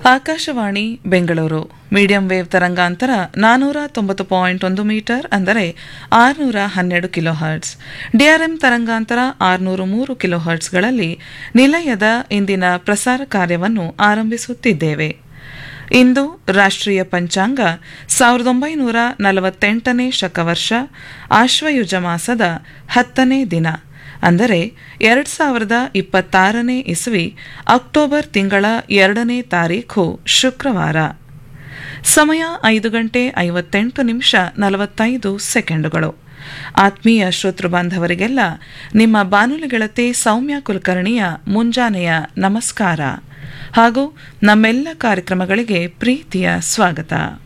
Akashvani Bengaluru medium wave ತರಂಗಾಂತರ ನಾನೂರ ತೊಂಬತ್ತು ಪಾಯಿಂಟ್ ಒಂದು ಮೀಟರ್ ಅಂದರೆ ಆರುನೂರ ಹನ್ನೆರಡು ಕಿಲೋ ಹರ್ಟ್ಸ್ ಡಿಆರ್ಎಂ ತರಂಗಾಂತರ ಆರುನೂರು ಮೂರು ಕಿಲೋ ಹರ್ಟ್ಸ್ಗಳಲ್ಲಿ ನಿಲಯದ ಇಂದಿನ ಪ್ರಸಾರ ಕಾರ್ಯವನ್ನು ಆರಂಭಿಸುತ್ತಿದ್ದೇವೆ ಇಂದು ರಾಷ್ಟ್ರೀಯ ಪಂಚಾಂಗ ಸಾವಿರದ ಒಂಬೈನೂರ ನಲವತ್ತೆಂಟನೇ ಶಕವರ್ಷ ಆಶ್ವಯುಜ ಮಾಸದ ಹತ್ತನೇ ದಿನ ಅಂದರೆ ಎರಡು ಸಾವಿರದ ಇಪ್ಪತ್ತಾರನೇ ಇಸ್ವಿ ಅಕ್ಟೋಬರ್ ತಿಂಗಳ ಎರಡನೇ ತಾರೀಖು ಶುಕ್ರವಾರ ಸಮಯ ಐದು ಗಂಟೆ ಐವತ್ತೆಂಟು ನಿಮಿಷ ನಲವತ್ತೈದು ಸೆಕೆಂಡುಗಳು ಆತ್ಮೀಯ ಶ್ರೋತೃ ಬಾಂಧವರಿಗೆಲ್ಲ ನಿಮ್ಮ ಬಾನುಲಿ ಗೆಳತಿ ಸೌಮ್ಯ ಕುಲಕರ್ಣಿಯ ಮುಂಜಾನೆಯ ನಮಸ್ಕಾರ ಹಾಗೂ ನಮ್ಮೆಲ್ಲ ಕಾರ್ಯಕ್ರಮಗಳಿಗೆ ಪ್ರೀತಿಯ ಸ್ವಾಗತ